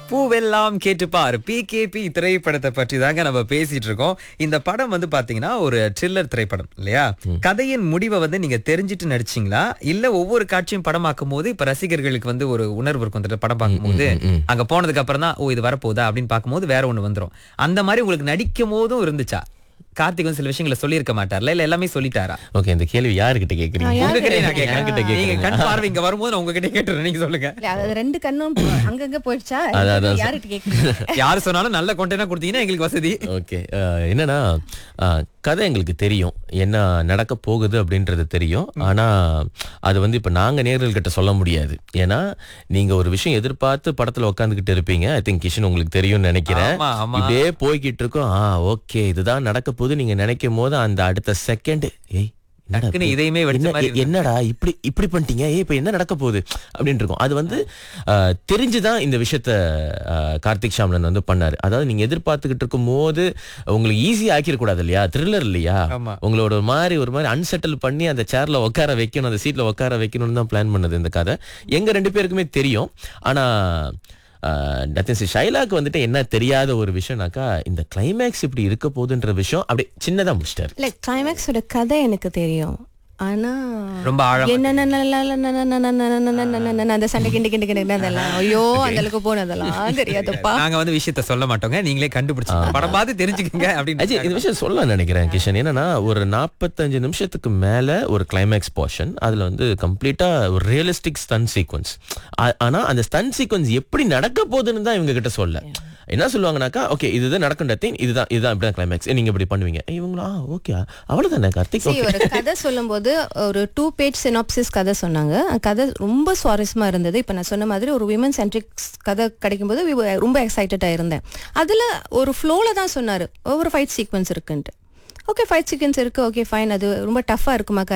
பூவெல்லாம் கேட்டுப்பார் பிகேபி திரைப்படத்தை பற்றி தாங்க நம்ம பேசிட்டு இருக்கோம் இந்த படம் வந்து பாத்தீங்கன்னா ஒரு த்ரில்லர் திரைப்படம் இல்லையா கதையின் முடிவை வந்து நீங்க தெரிஞ்சிட்டு நடிச்சீங்களா இல்ல ஒவ்வொரு காட்சியும் படமாக்கும் போது இப்ப ரசிகர்களுக்கு வந்து ஒரு உணர்வு இருக்கும் இந்த படம் பார்க்கும்போது அங்க போனதுக்கு அப்புறம் தான் ஓ இது வரப்போகுதா அப்படின்னு பார்க்கும்போது வேற ஒண்ணு வந்துரும் அந்த மாதிரி உங்களுக்கு நடிக்கும் போதும் இருந்துச்சா கார்த்திக் வந்து சில விஷயங்களை சொல்லியிருக்க மாட்டார்ல இல்ல எல்லாமே சொல்லிட்டாரா ஓகே இந்த கேள்வி யாருக்கிட்ட கேக்குறீங்க உங்ககிட்ட நான் யார்கிட்ட கேட்கறேன் நீங்க கேக்குறீங்க கண் பார்வை இங்க வரும்போது நான் உங்ககிட்ட கேட்டுறேன் நீங்க சொல்லுங்க இல்ல, அது ரெண்டு கண்ணும் அங்கங்க போயிடுச்சா அதான், அதான். யார்கிட்ட கேக்குறீங்க யாரு சொன்னாலும் நல்ல கொண்டேனா கொடுத்தீங்கன்னா எங்களுக்கு வசதி ஓகே என்னன்னா அஹ், கதை எங்களுக்கு தெரியும் என்ன நடக்க போகுது அப்படின்றது தெரியும் ஆனா அது வந்து இப்ப நாங்க நேர்கள் கிட்ட சொல்ல முடியாது ஏன்னா நீங்க ஒரு விஷயம் எதிர்பார்த்து படத்துல உட்காந்துக்கிட்டு இருப்பீங்க ஐ திங்க் கிஷன் உங்களுக்கு தெரியும்னு நினைக்கிறேன் ஆமா, ஆமா. இப்படியே போய்கிட்டு இருக்கோம் ஆ ஓகே இதுதான் நடக்க போகுது நீங்க நினைக்கும் போது அந்த அடுத்த செகண்ட் ஏய் என்னடா டக்குன்னு இது? இதயமே வெடிச்ச என்ன- மாதிரி எ- என்னடா இப்படி இப்படி பண்ணிட்டீங்க ஏய் இப்ப என்ன நடக்க போகுது அப்படின்னு இருக்கும் அது வந்து அஹ், தெரிஞ்சுதான் இந்த விஷயத்த அஹ், கார்த்திக் ஷாம்லன் வந்து பண்ணாரு அதாவது நீங்க எதிர்பார்த்துக்கிட்டு இருக்கும் போது உங்களுக்கு ஈஸி ஆக்கிட கூடாது இல்லையா த்ரில்லர் இல்லையா ஆமா. உங்களோட ஒரு மாதிரி ஒரு மாதிரி அன்செட்டில் பண்ணி அந்த சேர்ல உட்கார வைக்கணும் அந்த சீட்ல உட்கார வைக்கணும்னு தான் பிளான் பண்ணது இந்த கதை எங்க ரெண்டு பேருக்குமே தெரியும் ஆனா டத்தின் ஷைலாக்கு வந்துட்டு என்ன தெரியாத ஒரு விஷயம்னாக்கா இந்த கிளைமேக்ஸ் இப்படி இருக்க போகுதுன்ற விஷயம் அப்படியே சின்னதா முடிச்சிட்டாரு இல்ல கிளைமேக்ஸோட கதை எனக்கு தெரியும் ஆனா ரொம்ப ஆழமா என்ன அந்த சண்டை கிண்டு கிண்டு கிண்டு அதெல்லாம் ஐயோ அந்த அளவுக்கு போனதெல்லாம் தெரியாதுப்பா நாங்க வந்து விஷயத்த சொல்ல மாட்டோங்க நீங்களே கண்டுபிடிச்சு படம் பார்த்து தெரிஞ்சுக்கங்க அஜய் அப்படின்னு இந்த விஷயம் சொல்ல நினைக்கிறேன் கிஷன் என்னன்னா ஒரு நாற்பத்தஞ்சு நிமிஷத்துக்கு மேல ஒரு கிளைமேக்ஸ் போர்ஷன் அதுல வந்து கம்ப்ளீட்டா ஒரு ரியலிஸ்டிக் ஸ்டன் சீக்வன்ஸ் ஆனா அந்த ஸ்டன் சீக்வன்ஸ் எப்படி நடக்க போகுதுன்னு தான் இவங்க கிட்ட சொல்ல என்ன சொல்லுவாங்கனாக்கா ஓகே இதுதான் நடக்கும் டத்தின் இதுதான் இதுதான் இப்படிதான் கிளைமேக்ஸ் நீங்க இப்படி பண்ணுவீங்க இவங்களா ஓகே அவ்வளவுதானே கார்த்திக் சரி ஒரு கதை சொல்லும்போது ஒரு டூ பேஜ் சினாப்சிஸ் கதை சொன்னாங்க அந்த கதை ரொம்ப சுவாரஸ்யமா இருந்தது இப்போ நான் சொன்ன மாதிரி ஒரு விமன் சென்ட்ரிக் கதை கிடைக்கும்போது we were ரொம்ப எக்ஸைட்டடா இருந்தேன் அதுல ஒரு ஃப்ளோல தான் சொன்னாரு ஒவ்வொரு ஃபைட் சீக்வன்ஸ் இருக்குன்ட்டு ஓகே ஃபைட் சீக்வன்ஸ் இருக்கு ஓகே ஃபைன் அது ரொம்ப டஃபா இருக்குமா